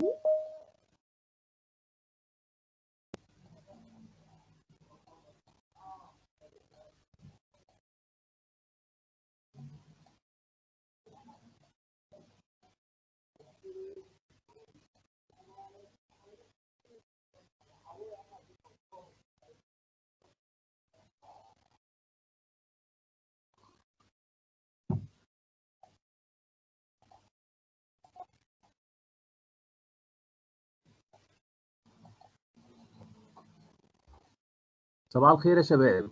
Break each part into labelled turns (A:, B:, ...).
A: صباح الخير يا شباب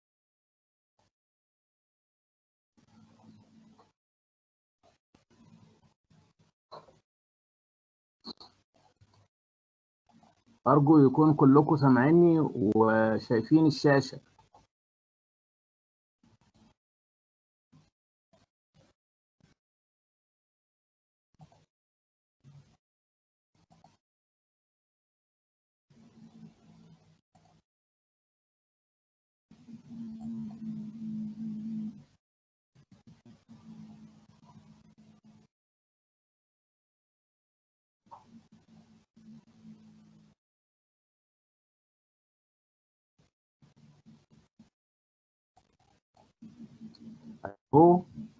A: أرجو يكون كلكم سامعيني وشايفين الشاشة هو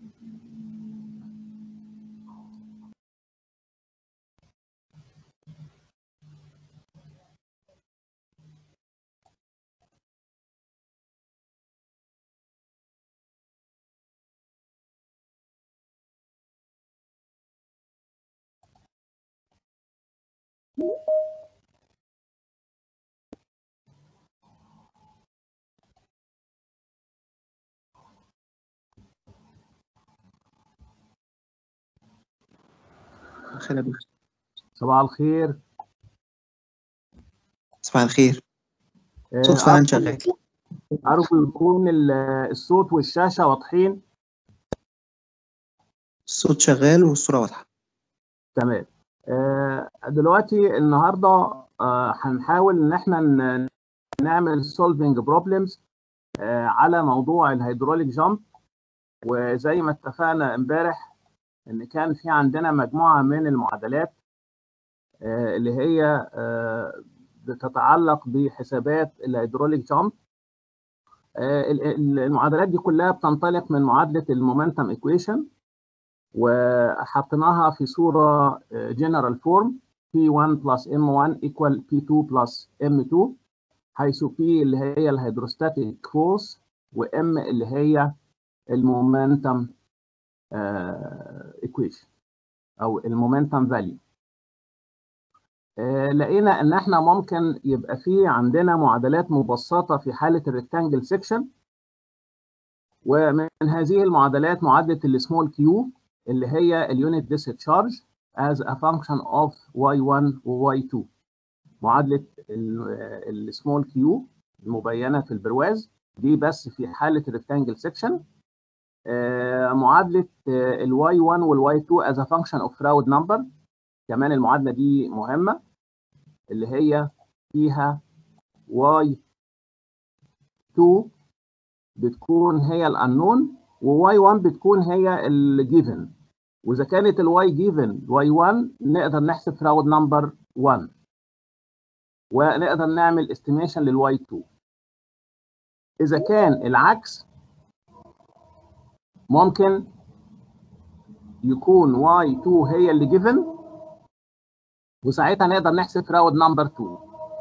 B: خير يا دكتور
A: صباح الخير
B: صباح الخير
A: آه،
B: صوت فعلا
A: أرجو-
B: شغال
A: أرجو يكون ال- الصوت والشاشة واضحين
B: الصوت شغال والصورة واضحة
A: تمام آه، دلوقتي النهارده آه، هنحاول ان احنا ن- نعمل solving problems آه، على موضوع الهيدروليك جامب وزي ما اتفقنا امبارح ان كان في عندنا مجموعه من المعادلات آه، اللي هي آه، بتتعلق بحسابات الهيدروليك جامب آه، ال- ال- المعادلات دي كلها بتنطلق من معادله المومنتم ايكويشن وحطيناها في صورة جنرال فورم P1 plus M1 equal P2 plus M2 حيث P اللي هي الهيدروستاتيك فورس و M اللي هي المومنتم ايكويشن او المومنتم فاليو لقينا ان احنا ممكن يبقى في عندنا معادلات مبسطه في حاله الريكتانجل سيكشن ومن هذه المعادلات معادله السمول كيو اللي هي اليونت discharge as a function of y1 و y2 معادلة السمول كيو المبينة في البرواز دي بس في حالة الريكتانجل سيكشن معادلة الواي 1 والواي 2 as a function of Raoult number كمان المعادلة دي مهمة اللي هي فيها y 2 بتكون هي الانون وواي 1 بتكون هي الجيفن واذا كانت الواي جيفن واي 1 نقدر نحسب راود نمبر 1 ونقدر نعمل استيميشن للواي 2 اذا كان العكس ممكن يكون واي 2 هي اللي جيفن وساعتها نقدر نحسب راود نمبر 2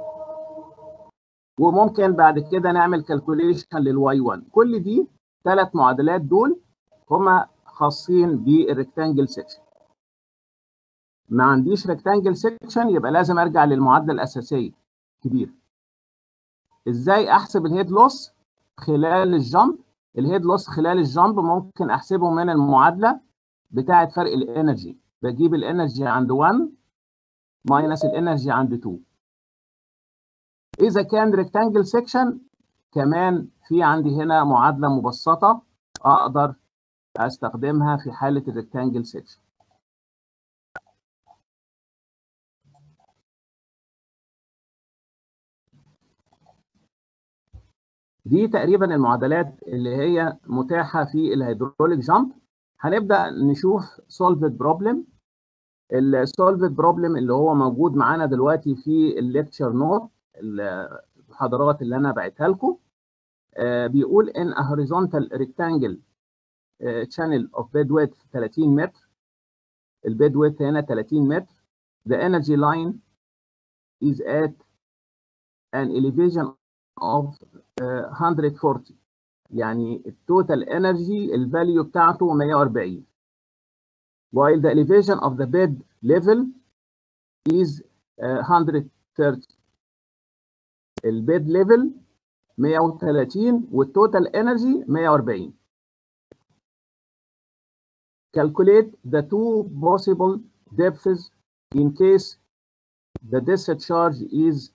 A: وممكن بعد كده نعمل كالكوليشن للواي 1 كل دي ثلاث معادلات دول هما خاصين بالريكتانجل سيكشن ما عنديش ريكتانجل سيكشن يبقى لازم ارجع للمعادله الاساسيه كبير ازاي احسب الهيد لوس خلال الجامب الهيد لوس خلال الجامب ممكن احسبه من المعادله بتاعه فرق الانرجي بجيب الانرجي عند 1 ماينس الانرجي عند 2 اذا كان ريكتانجل سيكشن كمان في عندي هنا معادله مبسطه اقدر استخدمها في حاله الريكتانجل سيكشن دي تقريبا المعادلات اللي هي متاحه في الهيدروليك جامب هنبدا نشوف solved problem السولفد بروبلم اللي هو موجود معانا دلوقتي في الليكتشر نوت المحاضرات اللي انا بعتها لكم بيقول ان a horizontal rectangle channel of bed width 30 متر البيد width هنا 30 متر the energy line is at an elevation of uh, 140 يعني التوتال انرجي الفاليو بتاعته 140 while the elevation of the bed level is uh, 130 البيد ليفل 130 والتوتال انرجي 140 calculate the two possible depths in case the discharge is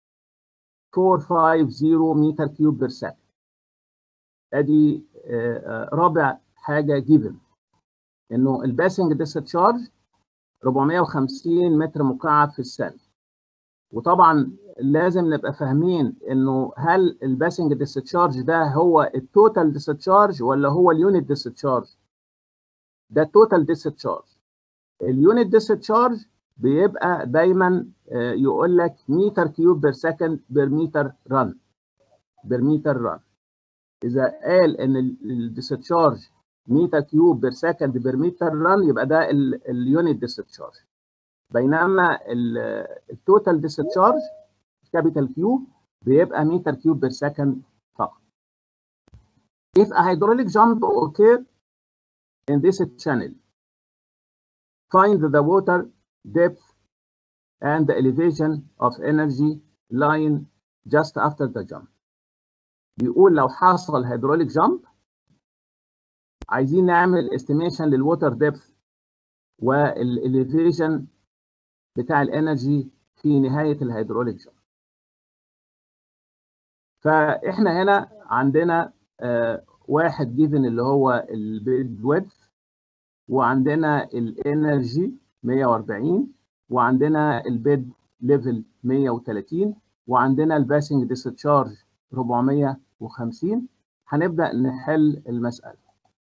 A: 450 meter cube per second ادي رابع حاجه جيفن انه الباسنج ديسشارج 450 متر مكعب في الثانيه وطبعا لازم نبقى فاهمين انه هل الباسنج ديسشارج ده هو التوتال ديسشارج ولا هو اليونت ديسشارج ده التوتال ديسشارج اليونت ديسشارج بيبقى دايما يقول لك متر كيوب بير سكند بير متر رن بير متر رن اذا قال ان الديسشارج متر كيوب بير سكند بير متر رن يبقى ده اليونت ديسشارج بينما التوتال ديسشارج كابيتال كيو بيبقى متر كيوب بير سكند فقط if a hydraulic jump occur in this channel find the water depth and the elevation of energy line just after the jump بيقول لو حصل هيدروليك جامب عايزين نعمل استيميشن للووتر ديبث والاليفيشن بتاع الانرجي في نهايه الهيدروليك جامب فاحنا هنا عندنا آه واحد جيفن اللي هو البيد ويدث وعندنا الانرجي 140 وعندنا البيد ليفل 130 وعندنا الباسنج ديسشارج 450 هنبدا نحل المساله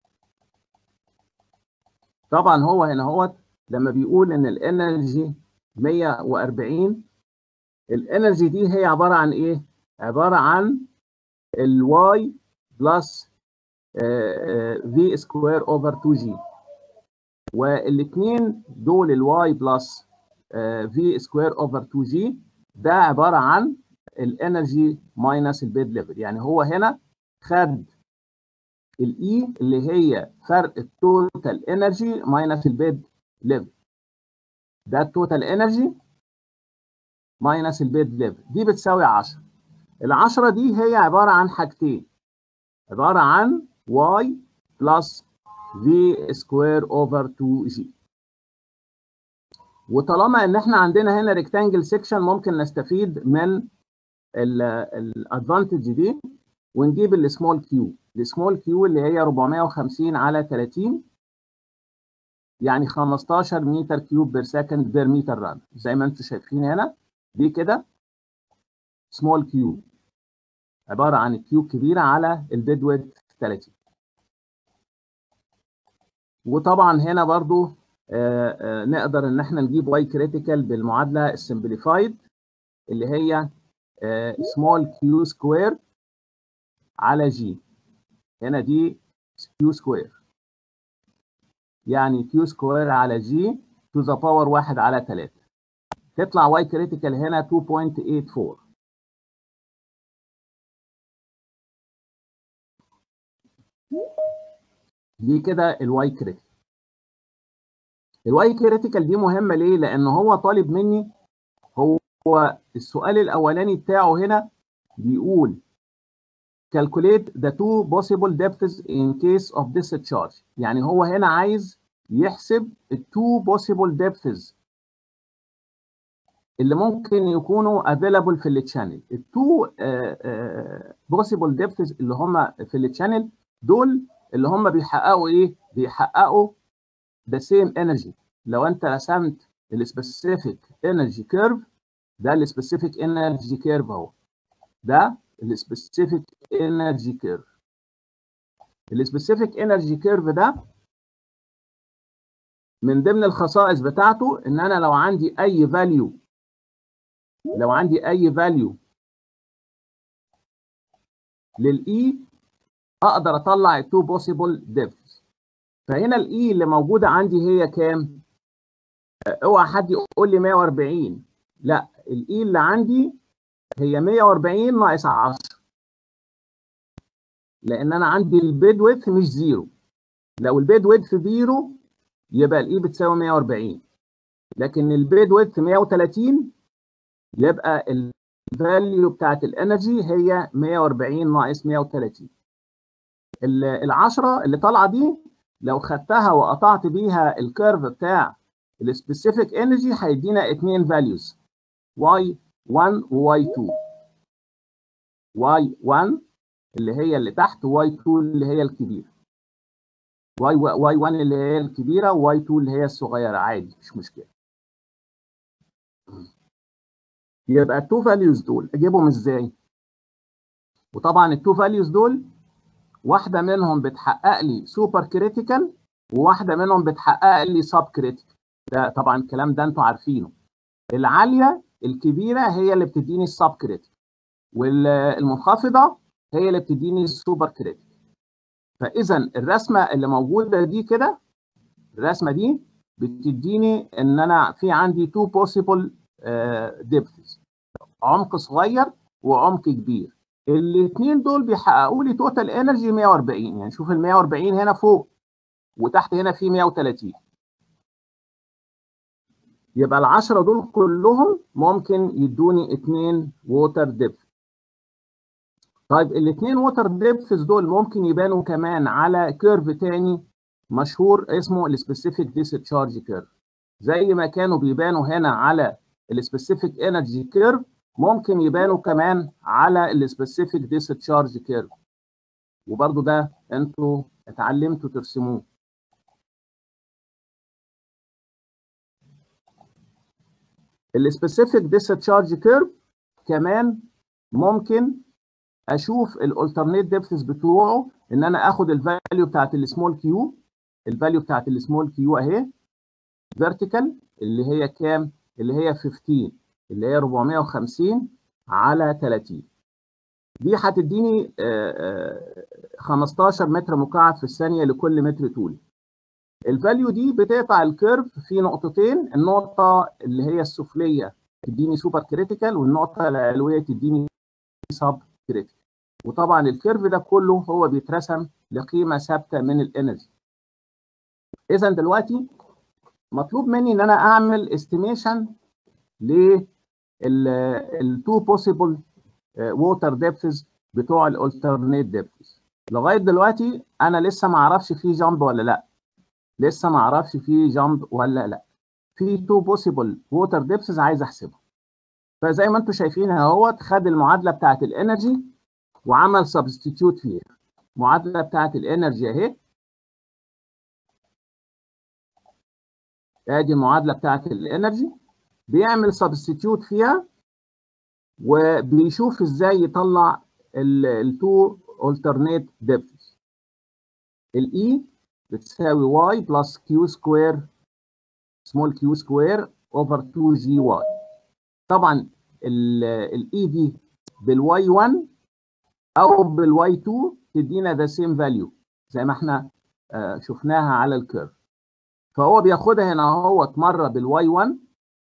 A: طبعا هو هنا هو لما بيقول ان الانرجي 140 الانرجي دي هي عباره عن ايه عباره عن الواي بلس في سكوير اوفر 2 جي والاثنين دول الواي بلس في سكوير اوفر 2 جي ده عباره عن الانرجي ماينس البيد ليفل يعني هو هنا خد الاي اللي هي فرق التوتال انرجي ماينس البيد ليفل ده التوتال انرجي ماينس البيد ليفل دي بتساوي 10 ال 10 دي هي عباره عن حاجتين عباره عن y بلس v سكوير اوفر 2 جي وطالما ان احنا عندنا هنا ريكتانجل سيكشن ممكن نستفيد من الادفانتج دي ونجيب السمول كيو السمول كيو اللي هي 450 على 30 يعني 15 متر كيوب بير سكند بير متر ران زي ما انتم شايفين هنا دي كده سمول كيو عباره عن الكيو كبيره على البيد ويد 30 وطبعا هنا برضو آآ آآ نقدر ان احنا نجيب واي كريتيكال بالمعادله السمبليفايد اللي هي سمول كيو سكوير على جي هنا دي كيو سكوير يعني كيو سكوير على جي تو ذا باور 1 على 3 تطلع واي كريتيكال هنا 2.84 دي كده الواي كريتيكال الواي كريتيكال دي مهمه ليه لان هو طالب مني هو السؤال الاولاني بتاعه هنا بيقول calculate the two possible depths in case of discharge يعني هو هنا عايز يحسب ال two possible depths اللي ممكن يكونوا available في التشانل ال two uh, uh, possible depths اللي هم في التشانل دول اللي هم بيحققوا ايه بيحققوا the same energy لو انت رسمت السبيسيفيك انرجي كيرف ده السبيسيفيك انرجي كيرف اهو ده السبيسيفيك انرجي كيرف السبيسيفيك انرجي كيرف ده من ضمن الخصائص بتاعته ان انا لو عندي اي فاليو لو عندي اي فاليو للاي اقدر اطلع التو بوسيبل ديبث فهنا الاي اللي موجوده عندي هي كام اوعى حد يقول لي 140 لا الاي اللي عندي هي 140 ناقص 10 لان انا عندي البيد ويدث مش زيرو لو البيد ويدث زيرو يبقى الاي بتساوي 140 لكن البيد ويدث 130 يبقى الفاليو بتاعت الانرجي هي 140 ناقص 130 ال 10 اللي طالعه دي لو خدتها وقطعت بيها الكيرف بتاع السبيسيفيك انرجي هيدينا اثنين فاليوز y 1 و y 2 y 1 اللي هي اللي تحت و y 2 اللي هي الكبيره y y 1 اللي هي الكبيره و y 2 اللي هي الصغيره عادي مش مشكله يبقى التو فاليوز دول اجيبهم ازاي وطبعا التو فاليوز دول واحده منهم بتحقق لي سوبر كريتيكال وواحده منهم بتحقق لي سب كريتيكال ده طبعا الكلام ده انتوا عارفينه العاليه الكبيره هي اللي بتديني السب كريتيكال والمنخفضه هي اللي بتديني السوبر كريتيكال فاذا الرسمه اللي موجوده دي كده الرسمه دي بتديني ان انا في عندي تو بوسيبل ديبثز عمق صغير وعمق كبير الاثنين دول بيحققوا لي توتال انرجي 140 يعني شوف ال 140 هنا فوق وتحت هنا في 130 يبقى ال 10 دول كلهم ممكن يدوني اثنين ووتر ديبث طيب الاثنين ووتر ديبثز دول ممكن يبانوا كمان على كيرف تاني مشهور اسمه السبيسيفيك ديسشارج كيرف زي ما كانوا بيبانوا هنا على السبيسيفيك انرجي كيرف ممكن يبانوا كمان على السبيسيفيك ديسشارج كيرف وبرضو ده انتوا اتعلمتوا ترسموه السبيسيفيك ديسشارج كيرف كمان ممكن اشوف الالترنيت ديبثز بتوعه ان انا اخد الفاليو بتاعت السمول كيو الفاليو بتاعت السمول كيو اهي فيرتيكال اللي هي كام اللي هي 15 اللي هي 450 على 30 دي هتديني 15 متر مكعب في الثانيه لكل متر طول الفاليو دي بتقطع الكيرف في نقطتين النقطه اللي هي السفليه تديني سوبر كريتيكال والنقطه العلويه تديني سب كريتيكال وطبعا الكيرف ده كله هو بيترسم لقيمه ثابته من الانرجي اذا دلوقتي مطلوب مني ان انا اعمل استيميشن للتو بوسيبل ووتر ديبثز بتوع الالترنيت ديبثز لغايه دلوقتي انا لسه ما اعرفش في جامب ولا لا لسه ما اعرفش في جامب ولا لا في تو بوسيبل ووتر ديبثز عايز احسبهم فزي ما انتم شايفين اهوت خد المعادله بتاعه الانرجي وعمل سبستيتيوت فيها المعادله بتاعه الانرجي اهي ادي المعادله بتاعه الانرجي بيعمل سبستيتيوت فيها وبيشوف ازاي يطلع التو alternate depths الاي بتساوي y بلس q سكوير سمول q سكوير اوفر 2 جي واي طبعا الاي دي بالواي 1 او بالواي 2 تدينا ذا سيم فاليو زي ما احنا شفناها على الكيرف فهو بياخدها هنا اهوت مره بالواي 1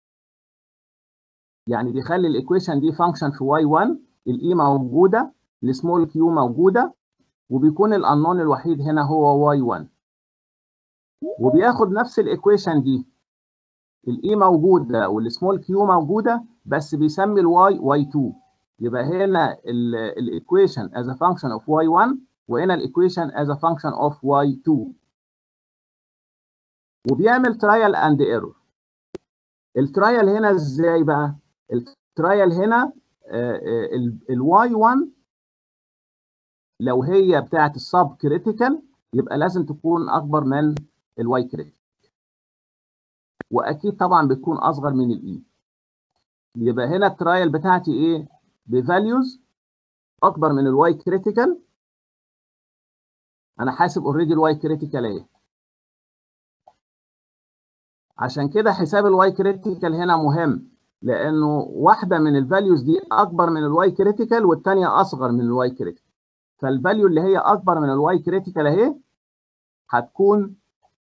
A: يعني بيخلي الايكويشن دي فانكشن في واي 1 الاي موجوده السمول كيو موجوده وبيكون الانون الوحيد هنا هو واي 1 وبياخد نفس الايكويشن دي الاي موجوده والسمول كيو موجوده بس بيسمي الواي واي 2 يبقى هنا الايكويشن as a function of y1 وهنا الايكويشن as a function of y2 وبيعمل ترايل اند ايرور الترايل هنا ازاي بقى الترايل هنا الواي 1 لو هي بتاعت السب كريتيكال يبقى لازم تكون اكبر من الواي كريتيكال واكيد طبعا بتكون اصغر من الاي يبقى هنا الترايل بتاعتي ايه بفاليوز اكبر من الواي كريتيكال انا حاسب اوريدي الواي كريتيكال اهي عشان كده حساب الواي كريتيكال هنا مهم لانه واحده من الفاليوز دي اكبر من الواي كريتيكال والثانيه اصغر من الواي كريتيكال فالفاليو اللي هي اكبر من الواي كريتيكال اهي هتكون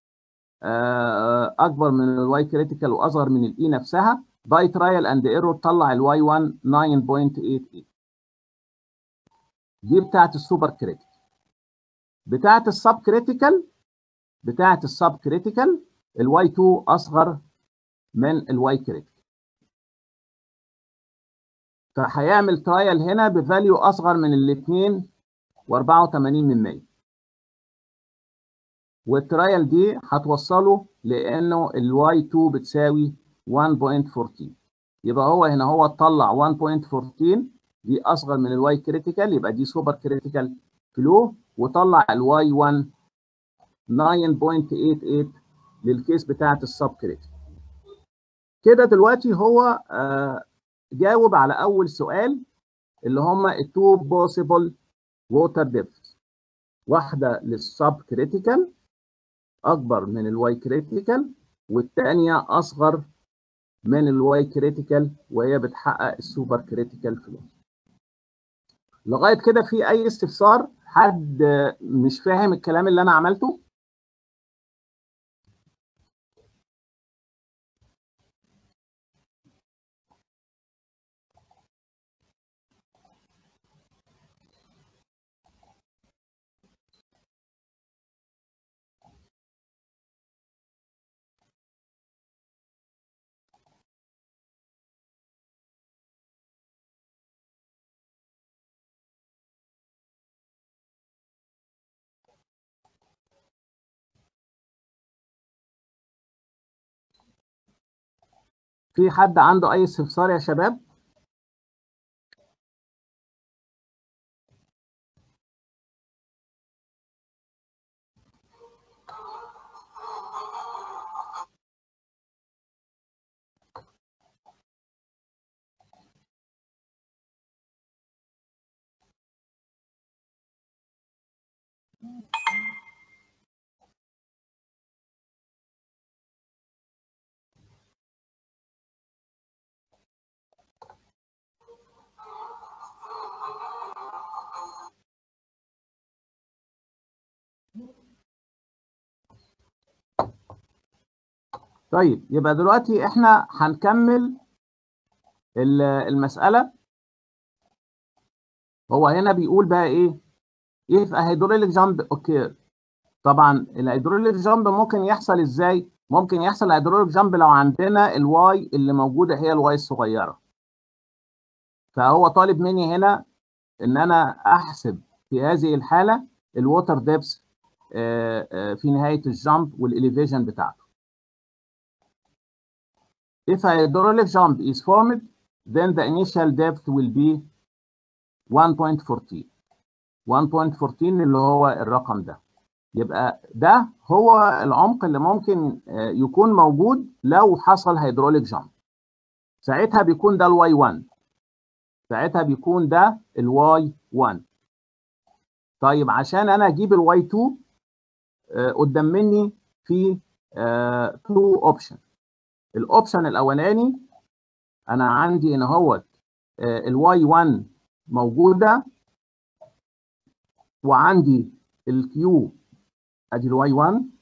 A: اكبر من الواي كريتيكال واصغر من الاي نفسها باي ترايل اند ايرور طلع الواي 1 9.88 دي بتاعت السوبر كريتيكال بتاعت السب كريتيكال بتاعت السب كريتيكال الواي 2 اصغر من الواي كريتيكال فهيعمل ترايل هنا بفاليو اصغر من الاثنين و84 من 100 والترايل دي هتوصله لانه الواي 2 بتساوي 1.14 يبقى هو هنا هو طلع 1.14 دي اصغر من الواي كريتيكال يبقى دي سوبر كريتيكال فلو وطلع الواي 1 9.88 للكيس بتاعت السب كريتيكال كده دلوقتي هو آه جاوب على اول سؤال اللي هما التو بوسيبل ووتر ديبث واحده للسب كريتيكال اكبر من الواي كريتيكال والثانيه اصغر من الواي كريتيكال وهي بتحقق السوبر كريتيكال فلو لغايه كده في اي استفسار حد مش فاهم الكلام اللي انا عملته في حد عنده اي استفسار يا شباب طيب يبقى دلوقتي احنا هنكمل المسألة هو هنا بيقول بقى ايه if a hydraulic jump occur طبعا الهيدروليك جامب ممكن يحصل ازاي ممكن يحصل هيدروليك جامب لو عندنا الواي اللي موجودة هي الواي الصغيرة فهو طالب مني هنا ان انا احسب في هذه الحالة الووتر ديبس في نهاية الجامب والإليفيشن بتاعته If a hydraulic jump is formed, then the initial depth will be 1.14. 1.14 اللي هو الرقم ده. يبقى ده هو العمق اللي ممكن يكون موجود لو حصل هيدروليك جامب. ساعتها بيكون ده الواي 1. ساعتها بيكون ده الواي 1. طيب عشان انا اجيب الواي 2 قدام مني في 2 اوبشن. الاوبشن الاولاني انا عندي هنا اهوت الواي 1 موجوده وعندي الكيو ادي الواي 1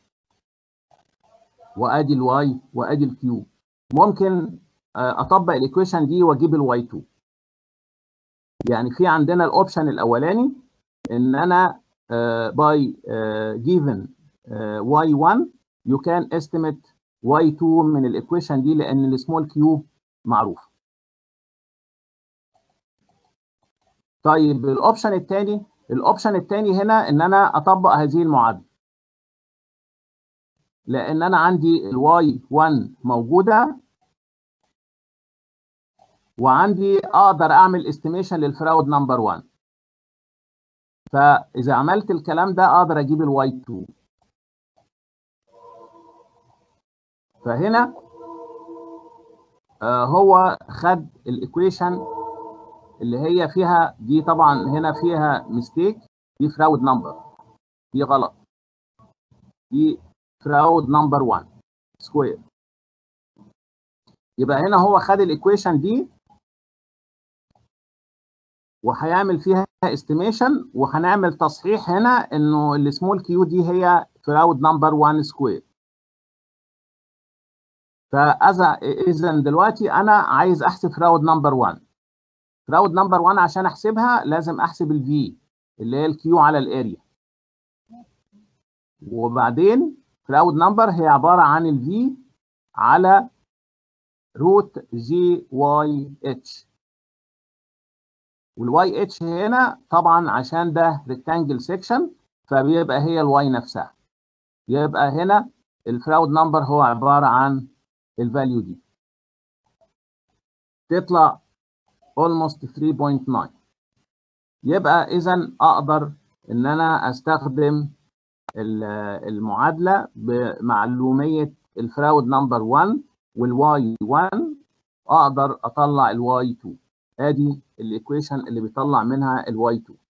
A: وادي الواي وادي الكيو ممكن اطبق الايكويشن دي واجيب الواي 2 يعني في عندنا الاوبشن الاولاني ان انا باي جيفن واي 1 you can estimate y2 من الايكويشن دي لان السمول كيو معروف طيب الاوبشن الثاني الاوبشن الثاني هنا ان انا اطبق هذه المعادله لان انا عندي الواي 1 موجوده وعندي اقدر اعمل استيميشن للفراود نمبر 1 فاذا عملت الكلام ده اقدر اجيب الواي 2 فهنا آه هو خد الايكويشن اللي هي فيها دي طبعا هنا فيها ميستيك دي فراود نمبر دي غلط دي فراود نمبر 1 سكوير يبقى هنا هو خد الايكويشن دي وهيعمل فيها استيميشن وهنعمل تصحيح هنا انه السمول كيو دي هي فراود نمبر 1 سكوير فاذا اذا دلوقتي انا عايز احسب فراود نمبر 1 فراود نمبر 1 عشان احسبها لازم احسب الفي اللي هي الكيو على الاريا وبعدين فراود نمبر هي عباره عن الفي على روت جي واي اتش والواي اتش هنا طبعا عشان ده ريكتانجل سيكشن فبيبقى هي الواي نفسها يبقى هنا الفراود نمبر هو عباره عن الفاليو دي تطلع almost 3.9 يبقى اذا اقدر ان انا استخدم المعادله بمعلوميه الفراود نمبر 1 والواي 1 اقدر اطلع الواي 2 ادي الايكويشن اللي بيطلع منها الواي 2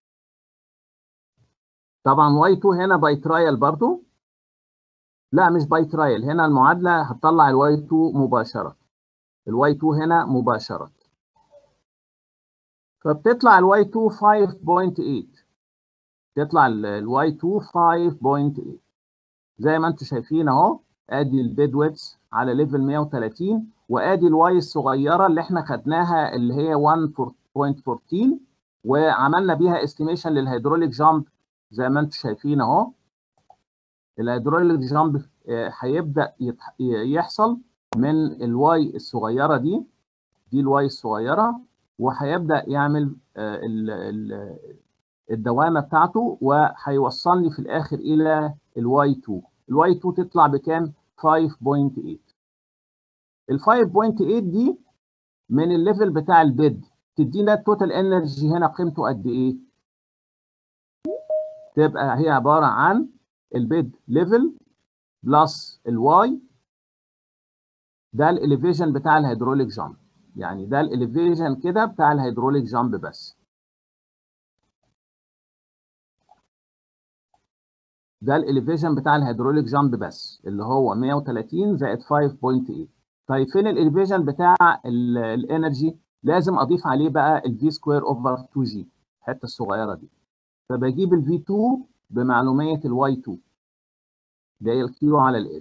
A: طبعا واي 2 هنا باي ترايل برضو لا مش باي ترايل هنا المعادله هتطلع الواي 2 مباشره الواي 2 هنا مباشره فبتطلع الواي 2 5.8 تطلع الواي 2 5.8 زي ما انتم شايفين اهو ادي البيد ويتس على ليفل 130 وادي الواي الصغيره اللي احنا خدناها اللي هي 1.14 وعملنا بيها استيميشن للهيدروليك جامب زي ما انتم شايفين اهو الهيدروليك جامب هيبدا يحصل من الواي الصغيره دي دي الواي الصغيره وهيبدا يعمل الدوامه بتاعته وهيوصلني في الاخر الى الواي 2 الواي 2 تطلع بكام 5.8 ال 5.8 دي من الليفل بتاع البيد تدينا التوتال انرجي هنا قيمته قد ايه تبقى هي عباره عن البيد ليفل بلس الواي ده الاليفيشن بتاع الهيدروليك جامب يعني ده الاليفيشن كده بتاع الهيدروليك جامب بس ده الاليفيشن بتاع الهيدروليك جامب بس اللي هو 130 زائد 5.8 طيب فين الاليفيشن بتاع الانرجي لازم اضيف عليه بقى الفي سكوير اوفر 2 جي الحته الصغيره دي فبجيب الفي 2 بمعلوميه الواي 2 اللي هي الكيو على الاريا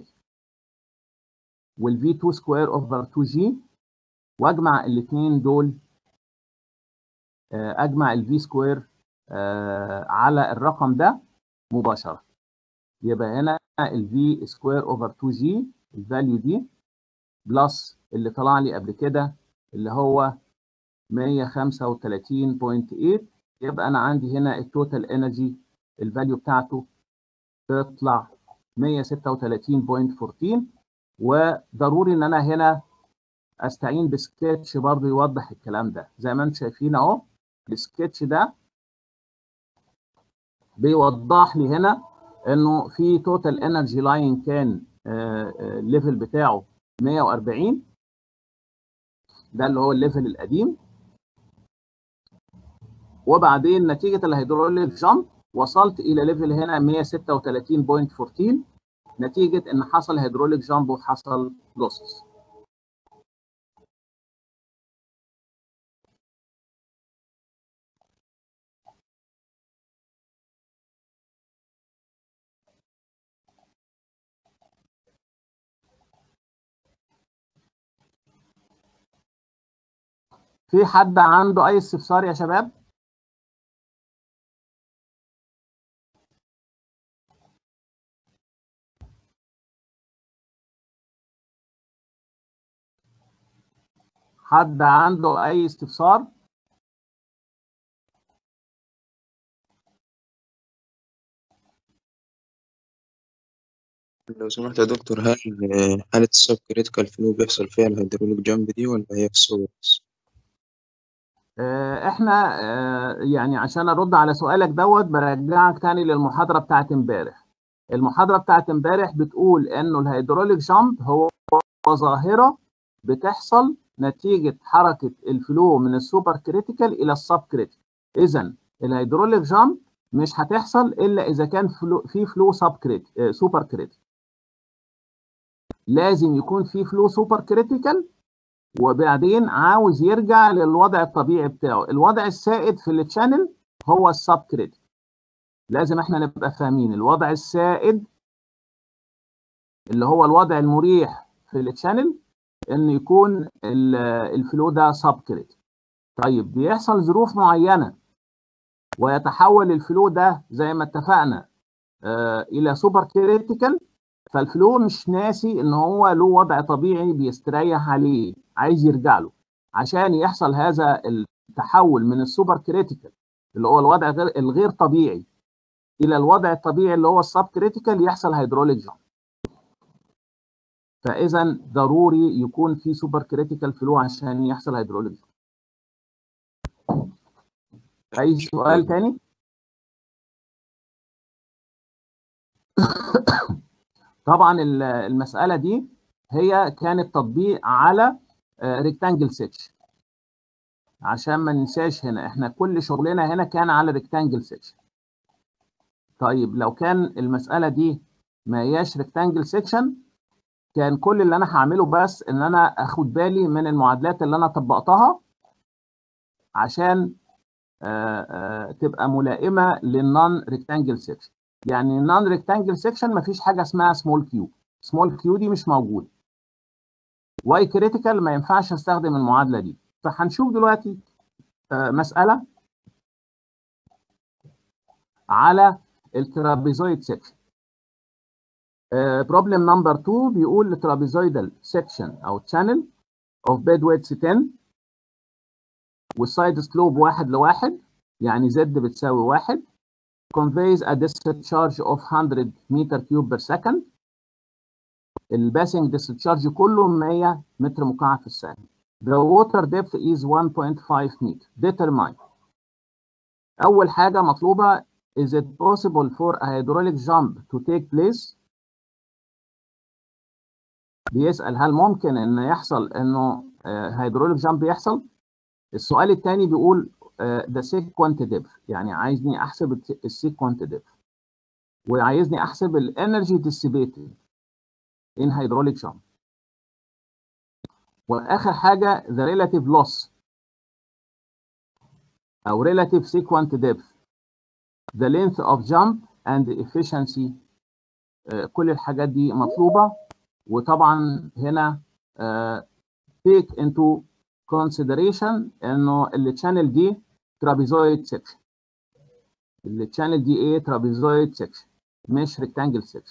A: والفي 2 سكوير اوفر 2 جي واجمع الاثنين دول اجمع الفي سكوير على الرقم ده مباشره يبقى هنا الفي سكوير اوفر 2 جي الفاليو دي بلس اللي طلع لي قبل كده اللي هو 135.8 يبقى انا عندي هنا التوتال انرجي الفاليو بتاعته تطلع 136.14 وضروري ان انا هنا استعين بسكتش برضو يوضح الكلام ده زي ما انتم شايفين اهو السكتش ده بيوضح لي هنا انه في توتال انرجي لاين كان الليفل بتاعه 140 ده اللي هو الليفل القديم وبعدين نتيجه الهيدروليك جامب وصلت الى ليفل هنا 136.14 نتيجه ان حصل هيدروليك جامب وحصل لوسز في حد عنده اي استفسار يا شباب حد عنده اي استفسار
C: لو سمحت يا دكتور هل حالة السب كريتيكال فلو بيحصل فيها الهيدروليك جامب دي ولا هي في الصور بس؟
A: احنا يعني عشان ارد على سؤالك دوت برجعك تاني للمحاضره بتاعت امبارح المحاضره بتاعت امبارح بتقول انه الهيدروليك جامب هو ظاهره بتحصل نتيجه حركه الفلو من السوبر كريتيكال الى السب كريتيكال اذا الهيدروليك جامب مش هتحصل الا اذا كان فلو في فلو سب كريتيكال سوبر كريتيكال لازم يكون في فلو سوبر كريتيكال وبعدين عاوز يرجع للوضع الطبيعي بتاعه الوضع السائد في التشانل هو السب كريتيكال لازم احنا نبقى فاهمين الوضع السائد اللي هو الوضع المريح في التشانل ان يكون الفلو ده سب كريتيكال طيب بيحصل ظروف معينه ويتحول الفلو ده زي ما اتفقنا آه الى سوبر كريتيكال فالفلو مش ناسي ان هو له وضع طبيعي بيستريح عليه عايز يرجع له عشان يحصل هذا التحول من السوبر كريتيكال اللي هو الوضع غير الغير طبيعي الى الوضع الطبيعي اللي هو السب كريتيكال يحصل هيدروليك جامب فاذا ضروري يكون في سوبر كريتيكال فلو عشان يحصل هيدروليك جامب اي سؤال تاني طبعا المساله دي هي كانت تطبيق على ريكتانجل سيكشن عشان ما ننساش هنا احنا كل شغلنا هنا كان على ريكتانجل سيكشن طيب لو كان المساله دي ما هياش ريكتانجل سيكشن كان كل اللي انا هعمله بس ان انا اخد بالي من المعادلات اللي انا طبقتها عشان آآ آآ تبقى ملائمه للنون ريكتانجل سيكشن يعني النون ريكتانجل سيكشن مفيش حاجه اسمها سمول كيو سمول كيو دي مش موجوده واي كريتيكال ما ينفعش استخدم المعادله دي فهنشوف دلوقتي مساله على الترابيزويد سيكشن بروبلم نمبر 2 بيقول الترابيزويدال سيكشن او channel اوف بيد ويتس 10 والسايد سلوب واحد لواحد يعني زد بتساوي واحد conveys a discharge of 100 meter cube per second الباسنج discharge كله 100 متر مكعب في الثانية the water depth is 1.5 meter determine أول حاجة مطلوبة is it possible for a hydraulic jump to take place بيسأل هل ممكن إن يحصل إنه هيدروليك جامب يحصل السؤال الثاني بيقول ده سيكوانت ديبث يعني عايزني احسب السيكوانت ديبث وعايزني احسب الانرجي ديسيبيتد ان هيدروليك جامب واخر حاجه the relative loss او relative sequent depth the length of jump and the efficiency كل الحاجات دي مطلوبه وطبعا هنا take into consideration انه التشانل دي ترابيزويد سيكشن التشانل دي ايه ترابيزويد سيكشن مش ريكتانجل سيكشن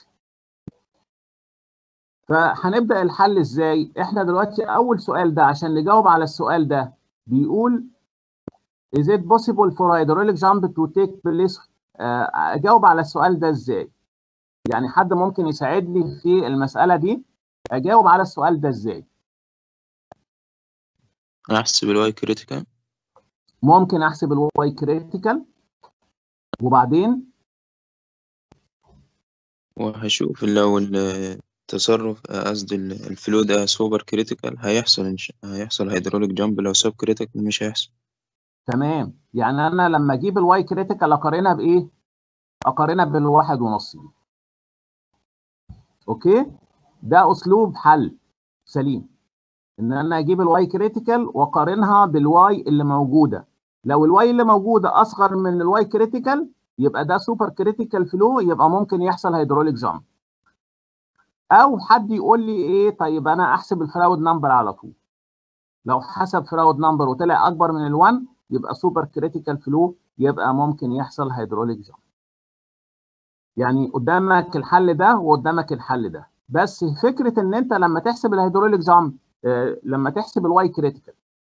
A: فهنبدا الحل ازاي احنا دلوقتي اول سؤال ده عشان نجاوب على السؤال ده بيقول is it possible for hydraulic jump to take place اجاوب على السؤال ده ازاي يعني حد ممكن يساعدني في المساله دي اجاوب على السؤال ده ازاي
C: احسب الواي كريتيكال
A: ممكن احسب الواي كريتيكال وبعدين
C: وهشوف لو التصرف قصدي الفلو ده سوبر كريتيكال هيحصل هيحصل هيدروليك جامب لو سب كريتيكال مش هيحصل
A: تمام يعني انا لما اجيب الواي كريتيكال اقارنها بايه اقارنها بالواحد ونص دي اوكي ده اسلوب حل سليم ان انا اجيب الواي كريتيكال واقارنها بالواي اللي موجوده لو الواي اللي موجوده اصغر من الواي كريتيكال يبقى ده سوبر كريتيكال فلو يبقى ممكن يحصل هيدروليك جامب او حد يقول لي ايه طيب انا احسب الفراود نمبر على طول لو حسب فراود نمبر وطلع اكبر من ال1 يبقى سوبر كريتيكال فلو يبقى ممكن يحصل هيدروليك جامب يعني قدامك الحل ده وقدامك الحل ده بس فكره ان انت لما تحسب الهيدروليك جامب آه لما تحسب الواي كريتيكال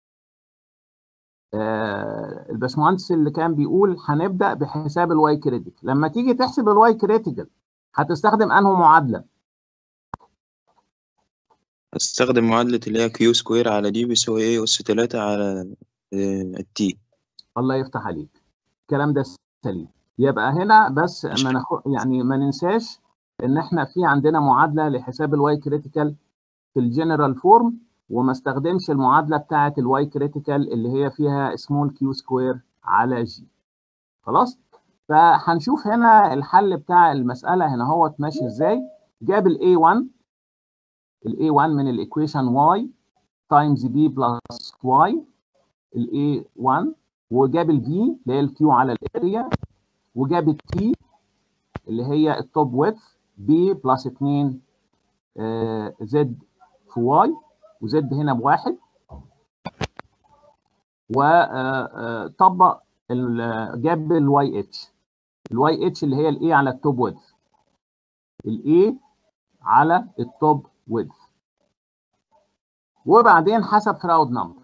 A: آه الباشمهندس اللي كان بيقول هنبدا بحساب الواي كريتيكال لما تيجي تحسب الواي كريتيكال هتستخدم انه معادله
C: هستخدم معادلة اللي هي كيو سكوير على دي بيساوي ايه اس تلاتة على التي
A: الله يفتح عليك الكلام ده سليم يبقى هنا بس ما نخ... يعني ما ننساش ان احنا في عندنا معادله لحساب الواي كريتيكال في الجنرال فورم وما استخدمش المعادله بتاعه الواي كريتيكال اللي هي فيها سمول كيو سكوير على جي خلاص فهنشوف هنا الحل بتاع المساله هنا هو ماشي ازاي جاب الاي 1 الاي 1 من الايكويشن واي تايمز بي بلس واي الاي 1 وجاب الفي اللي هي الكيو على الاريا وجاب التي اللي هي التوب ويدث بي بلس 2 زد في واي وزد هنا بواحد وطبق جاب الواي اتش الواي اتش اللي هي الاي على التوب ويدث الاي على التوب ويدث وبعدين حسب فراود نمبر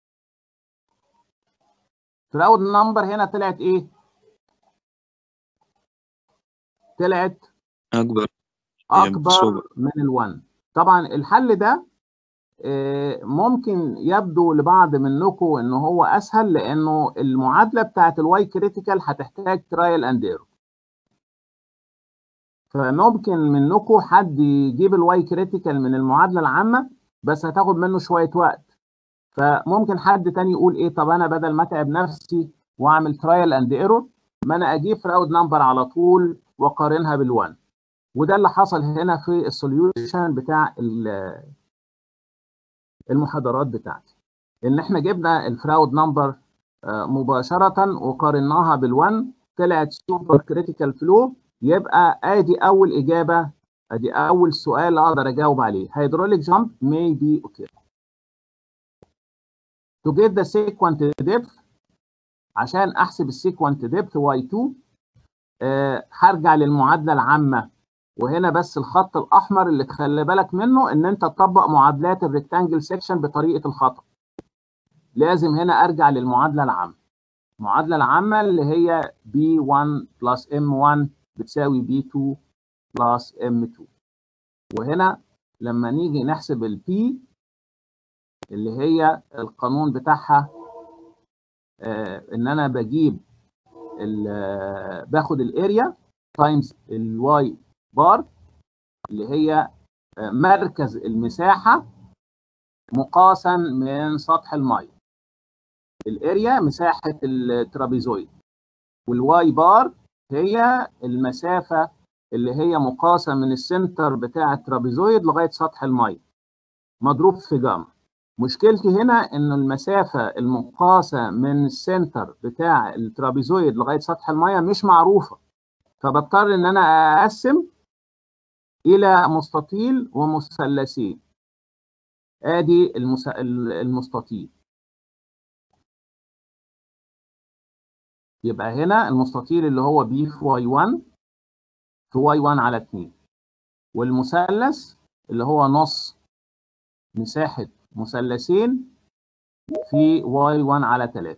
A: فراود نمبر هنا طلعت ايه طلعت
C: أكبر
A: اكبر
C: سوبر.
A: من ال1 طبعا الحل ده آه، ممكن يبدو لبعض منكم ان هو اسهل لانه المعادله بتاعت الواي كريتيكال هتحتاج ترايل اند ايرور فممكن منكم حد يجيب الواي كريتيكال من المعادله العامه بس هتاخد منه شويه وقت فممكن حد تاني يقول ايه طب انا بدل ما اتعب نفسي واعمل ترايل اند ايرور ما انا اجيب فراود نمبر على طول واقارنها بال1 وده اللي حصل هنا في السوليوشن بتاع ال- المحاضرات بتاعتي ان احنا جبنا الفراود نمبر مباشره وقارناها بال1 طلعت سوبر كريتيكال فلو يبقى ادي اول اجابه ادي اول سؤال اقدر اجاوب عليه hydraulic jump may be occur to get the sequent depth عشان احسب السيكوانت depth y2 آه، هرجع للمعادله العامه وهنا بس الخط الاحمر اللي تخلي بالك منه ان انت تطبق معادلات الريكتانجل سيكشن بطريقه الخطا لازم هنا ارجع للمعادله العامه المعادله العامه اللي هي b1 بلس m1 بتساوي b2 بلس m2 وهنا لما نيجي نحسب ال p اللي هي القانون بتاعها آه ان انا بجيب ال- آه، باخد الاريا تايمز الواي بار اللي هي آه، مركز المساحه مقاسا من سطح الميه الاريا مساحه الترابيزويد والواي بار هي المسافه اللي هي مقاسه من السنتر بتاع الترابيزويد لغايه سطح الميه مضروب في جاما مشكلتي هنا ان المسافه المقاسه من السنتر بتاع الترابيزويد لغايه سطح الميه مش معروفه فبضطر ان انا اقسم الى مستطيل ومثلثين ادي المس... المستطيل يبقى هنا المستطيل اللي هو بي في واي 1 في واي 1 على 2 والمثلث اللي هو نص مساحة مثلثين في واي 1 على 3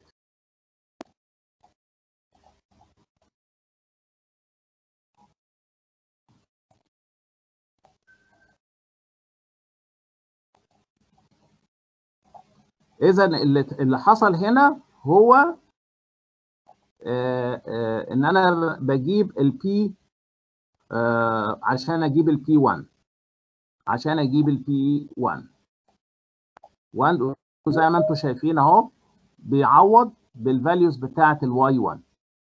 A: إذا اللي اللي حصل هنا هو آه، آه، إن أنا بجيب البي عشان أجيب البي 1 عشان أجيب البي 1 وزي ما انتم شايفين اهو بيعوض بالفاليوز بتاعه الواي 1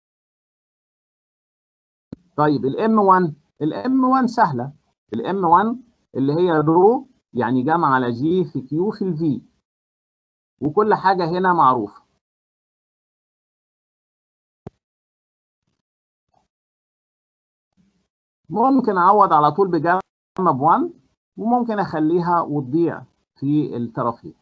A: طيب الام 1 الام 1 سهله الام 1 اللي هي رو يعني جمع على جي في كيو في الفي وكل حاجه هنا معروفه ممكن اعوض على طول بجمع ب 1 وممكن اخليها وتضيع في الطرفين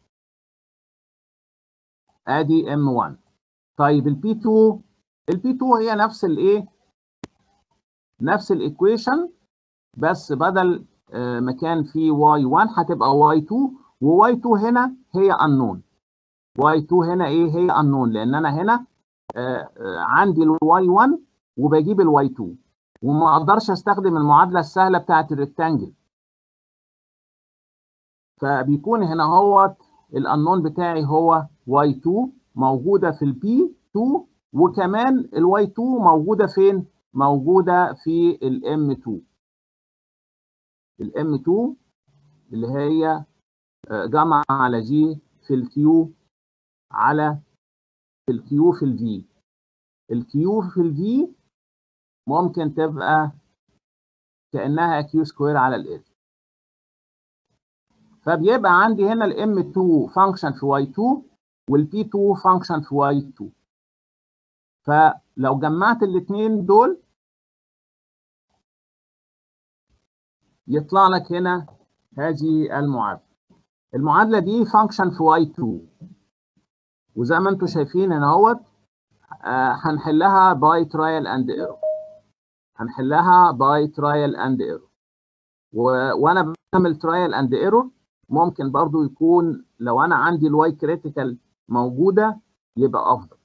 A: ادي ام 1 طيب البي 2 البي 2 هي نفس الايه نفس الايكويشن بس بدل آه، مكان في واي 1 هتبقى واي 2 وواي 2 هنا هي unknown واي 2 هنا ايه هي unknown لان انا هنا آه، آه، عندي الواي 1 وبجيب الواي 2 وما اقدرش استخدم المعادله السهله بتاعه الريكتانجل فبيكون هنا هو الانون بتاعي هو y2 موجوده في البي 2 وكمان الواي 2 موجوده فين؟ موجوده في الام 2 الام 2 اللي هي آه، جمع على جي في الكيو على في الكيو في الفي الكيو في الفي ممكن تبقى كانها كيو سكوير على الاريا فبيبقى عندي هنا الام 2 فانكشن في واي 2 والبي 2 فانكشن في واي 2 فلو جمعت الاثنين دول يطلع لك هنا هذه المعادله المعادله دي فانكشن في واي 2 وزي ما انتم شايفين هنا اهوت آه هنحلها باي ترايل اند ايرور هنحلها باي ترايل اند ايرور وانا بعمل ترايل اند ايرور ممكن برضو يكون لو انا عندي الواي كريتيكال موجوده يبقى افضل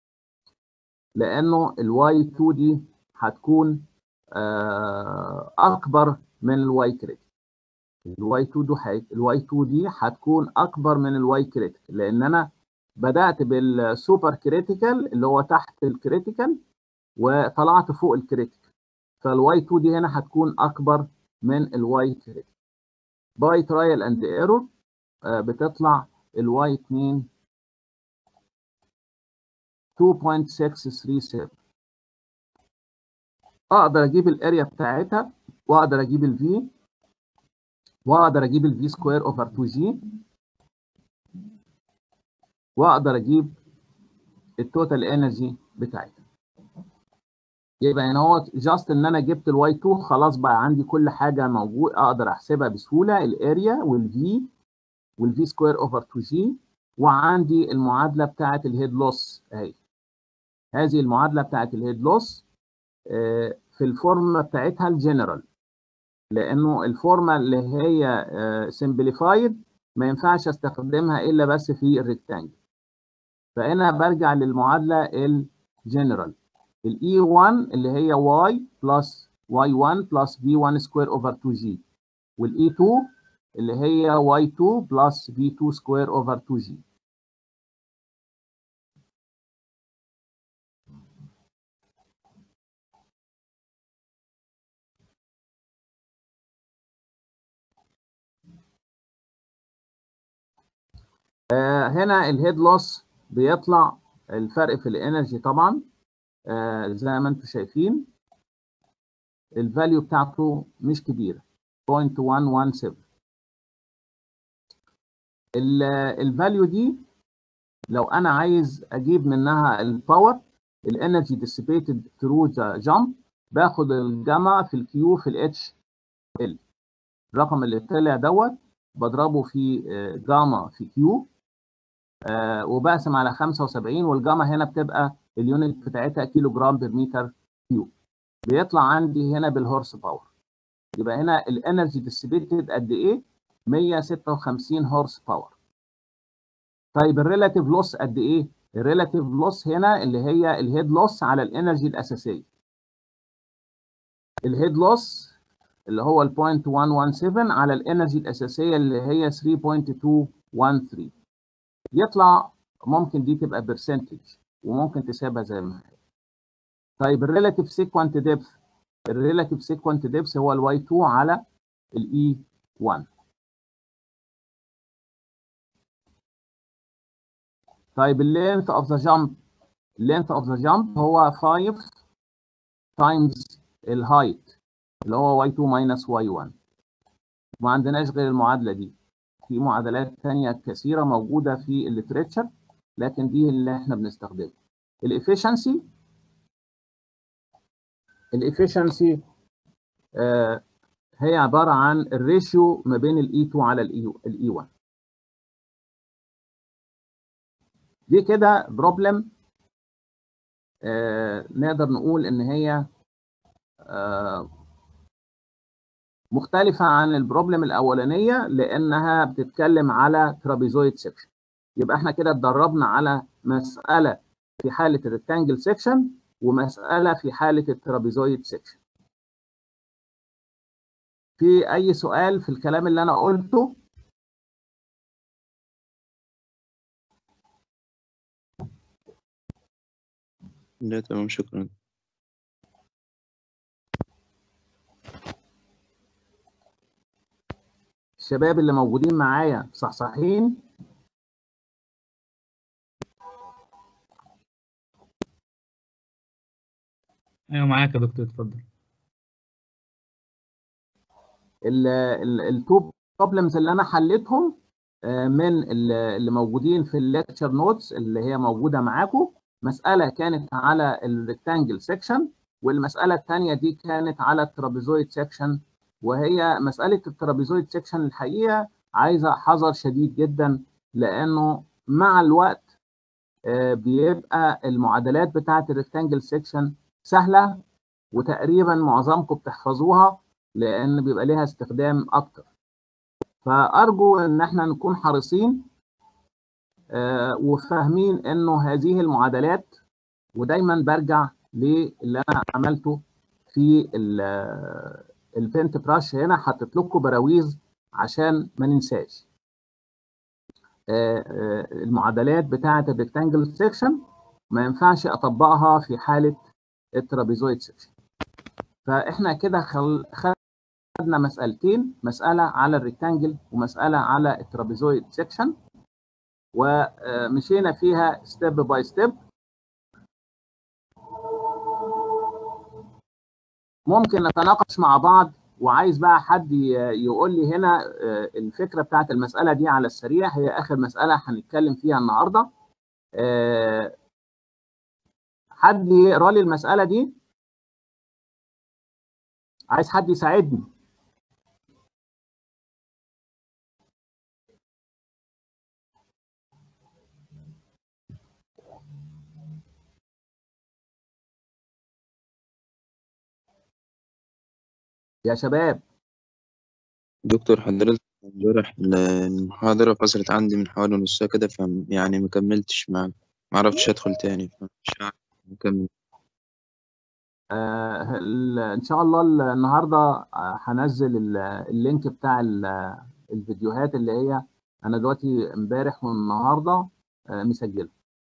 A: لانه الواي 2 دي هتكون آه اكبر من الواي كريتيكال الواي 2 دي الواي 2 دي هتكون اكبر من الواي كريتيكال لان انا بدات بالسوبر كريتيكال اللي هو تحت الكريتيكال وطلعت فوق الكريتيكال فالواي 2 دي هنا هتكون اكبر من الواي كريتيكال باي ترايل اند ايرور بتطلع الواي 2 2.637 اقدر اجيب الاريا بتاعتها واقدر اجيب الفي واقدر اجيب الفي سكوير اوفر 2 جي واقدر اجيب التوتال انرجي بتاعتها يبقى هنا هو جاست ان انا جبت الواي 2 خلاص بقى عندي كل حاجه موجود اقدر احسبها بسهوله الاريا والفي والفي سكوير اوفر 2 جي وعندي المعادله بتاعه الهيد لوس اهي هذه المعادله بتاعه الهيد لوس في الفورمه بتاعتها الجنرال لانه الفورمه اللي هي سمبليفايد ما ينفعش استخدمها الا بس في الريكتانجل فانا برجع للمعادله الجنرال الاي 1 اللي هي y بلس y1 بلس v1 سكوير اوفر 2g والاي 2 اللي هي y2 بلس v2 سكوير اوفر 2g آه هنا الهيد لوس بيطلع الفرق في الانرجي طبعا آه زي ما انتم شايفين الفاليو بتاعته مش كبيره 0.117 الفاليو دي لو انا عايز اجيب منها الباور الانرجي dissipated through the jump باخد الجمع في الكيو في الاتش ال الرقم اللي طلع دوت بضربه في جاما في كيو آه وبقسم على 75 والجاما هنا بتبقى اليونت بتاعتها كيلو جرام بر متر كيوب بيطلع عندي هنا بالهورس باور يبقى هنا الانرجي ديستريبيوتد قد ايه 156 هورس باور طيب الريلاتيف لوس قد ايه الريلاتيف لوس هنا اللي هي الهيد لوس على الانرجي الاساسيه الهيد لوس اللي هو ال 0.117 على الانرجي الاساسيه اللي هي 3.213 يطلع ممكن دي تبقى برسنتج وممكن تسيبها زي ما هي طيب الريلاتيف سيكوانت ديبث الريلاتيف سيكوانت ديبث هو الواي 2 على الاي 1 طيب اللينث اوف ذا جامب اللينث اوف ذا جامب هو 5 تايمز الهايت اللي هو y2 minus y1 ما عندناش غير المعادله دي في معادلات ثانيه كثيره موجوده في الليتريتشر لكن دي اللي احنا بنستخدمها الافشنسي الافشنسي آه هي عباره عن الريشيو ما بين الاي 2 على الاي 1 دي كده بروبلم آه نقدر نقول ان هي آه مختلفة عن البروبلم الأولانية لأنها بتتكلم على ترابيزويد سيكشن يبقى احنا كده اتدربنا على مسألة في حالة الريكتانجل سيكشن ومسألة في حالة الترابيزويد سيكشن في أي سؤال في الكلام اللي أنا قلته؟
C: لا تمام شكرا
A: الشباب اللي موجودين معايا صحصحين
D: ايوه معاك يا دكتور اتفضل
A: التو البروبلمز اللي انا حليتهم آه، من ال- اللي موجودين في الليكتشر نوتس اللي هي موجوده معاكم مساله كانت على الريكتانجل سيكشن والمساله الثانيه دي كانت على الترابيزويد سيكشن وهي مساله الترابيزويد سيكشن الحقيقه عايزه حذر شديد جدا لانه مع الوقت آه، بيبقى المعادلات بتاعه الريكتانجل سيكشن سهله وتقريبا معظمكم بتحفظوها لان بيبقى ليها استخدام اكتر فارجو ان احنا نكون حريصين آه، وفاهمين انه هذه المعادلات ودايما برجع للي انا عملته في البنت براش هنا حطيت لكم براويز عشان ما ننساش آه، آه، المعادلات بتاعه الريكتانجل سيكشن ما ينفعش اطبقها في حاله الترابيزويد سيكشن فاحنا كده خل... خدنا مسألتين مسألة على الريكتانجل ومسألة على الترابيزويد سيكشن ومشينا فيها ستيب باي ستيب ممكن نتناقش مع بعض وعايز بقى حد ي- يقول لي هنا آه، الفكرة بتاعت المسألة دي على السريع هي آخر مسألة هنتكلم فيها النهاردة آه، حد يقرا لي المسألة دي عايز حد يساعدني يا شباب
C: دكتور حضرتك امبارح ال- المحاضرة فصلت عندي من حوالي نص ساعة كده ف يعني ما كملتش معاك ما عرفتش أدخل تاني فمش عارف أكمل
A: آه، ال- ان شاء الله ال- النهارده آه، هنزل ال- اللينك بتاع ال- الفيديوهات اللي هي انا دلوقتي امبارح والنهارده آه، مسجلها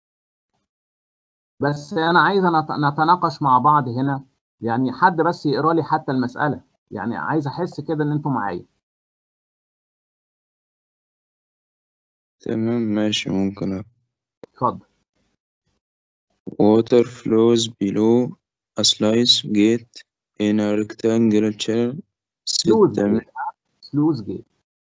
A: بس انا عايز نت- نتناقش مع بعض هنا يعني حد بس يقرا لي حتى المسألة يعني عايز احس كده ان انتوا معايا
C: تمام ماشي ممكن
A: اتفضل
C: Water flows below a slice gate in a rectangular channel
A: سلوز
C: ستة
A: جيت سلوز جيت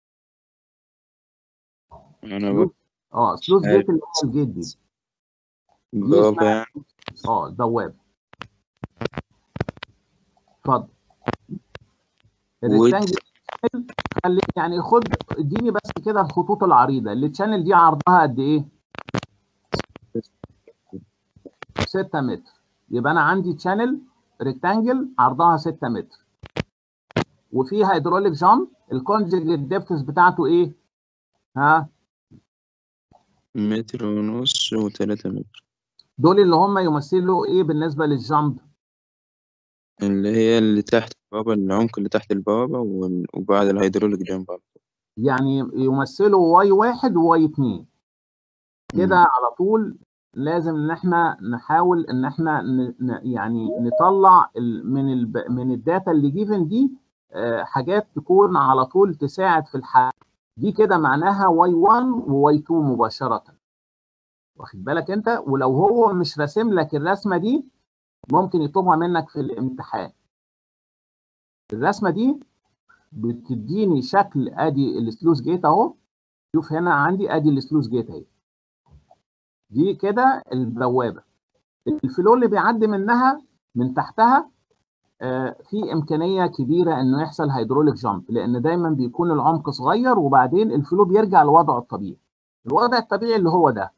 C: أنا بقى
A: اه سلوز
C: عارف.
A: جيت اللي هو الجيت دي
C: بابا يعني
A: اه البوابه اتفضل الريكتانجل خلي يعني خد اديني بس كده الخطوط العريضه اللي الشانل دي عرضها قد ايه 6 متر يبقى انا عندي شانل ريكتانجل عرضها 6 متر وفي هيدروليك جامب الكونجيجيت ديبث بتاعته ايه ها
C: متر ونص وتلاتة متر
A: دول اللي هم يمثلوا ايه بالنسبه للجامب
C: اللي هي اللي تحت البوابة العمق اللي تحت البوابة وال- وبعد الهيدروليك جنب على طول.
A: يعني يمثلوا واي واحد وواي اتنين كده
C: مم.
A: على طول لازم ان احنا نحاول ان احنا ن... ن... يعني نطلع ال... من الب... من الداتا اللي جيفن دي آه، حاجات تكون على طول تساعد في الحل دي كده معناها واي 1 وواي 2 مباشرة واخد بالك انت ولو هو مش راسم لك الرسمة دي ممكن يطلبها منك في الامتحان الرسمة دي بتديني شكل ادي السلوس جيت اهو شوف هنا عندي ادي السلوس جيت اهي دي كده البوابه الفلو اللي بيعدي منها من تحتها آه، في امكانيه كبيره انه يحصل هيدروليك جامب لان دايما بيكون العمق صغير وبعدين الفلو بيرجع لوضعه الطبيعي الوضع الطبيعي اللي هو ده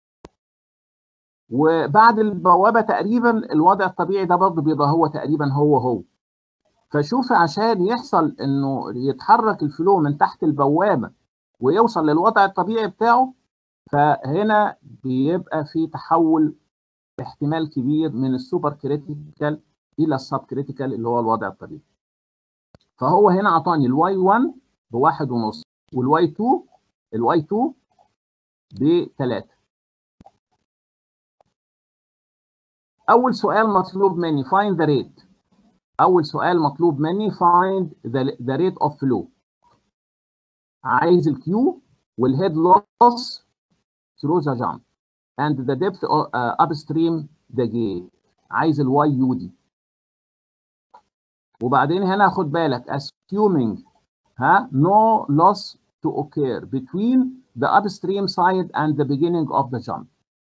A: وبعد البوابه تقريبا الوضع الطبيعي ده برضه بيبقى هو تقريبا هو هو فشوف عشان يحصل انه يتحرك الفلو من تحت البوابه ويوصل للوضع الطبيعي بتاعه فهنا بيبقى في تحول احتمال كبير من السوبر كريتيكال الى السب كريتيكال اللي هو الوضع الطبيعي فهو هنا اعطاني الواي 1 بواحد ونص والواي 2 الواي 2 بثلاثة اول سؤال مطلوب مني find the rate اول سؤال مطلوب مني find the, the rate of flow عايز الكيو والهيد لوس through the jump and the depth uh, upstream the gate عايز الواي يو دي وبعدين هنا خد بالك assuming ها no loss to occur between the upstream side and the beginning of the jump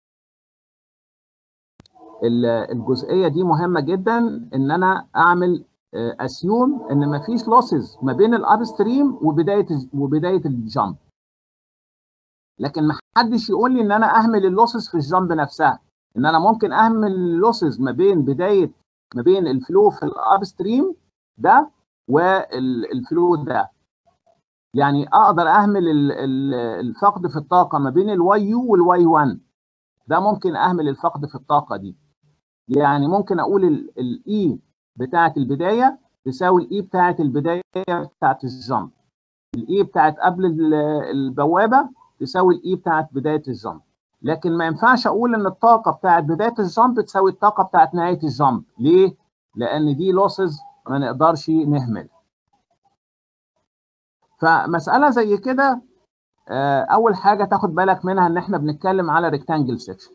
A: الجزئيه دي مهمه جدا ان انا اعمل اسيوم ان مفيش لوسز ما بين الابستريم وبدايه وبدايه الجامب لكن ما حدش يقول لي ان انا اهمل اللوسز في الجامب نفسها ان انا ممكن اهمل اللوسز ما بين بدايه ما بين الفلو في الابستريم ده والفلو ده يعني اقدر اهمل الفقد في الطاقه ما بين الواي يو والواي 1 ده ممكن اهمل الفقد في الطاقه دي يعني ممكن اقول الاي بتاعه البدايه تساوي الاي بتاعه البدايه بتاعه الجامب الاي بتاعه قبل البوابه تساوي الاي بتاعه بدايه الجامب لكن ما ينفعش اقول ان الطاقه بتاعه بدايه الجامب تساوي الطاقه بتاعه نهايه الجامب ليه لان دي لوسز ما نقدرش نهمل فمساله زي كده اول حاجه تاخد بالك منها ان احنا بنتكلم على ريكتانجل سيكشن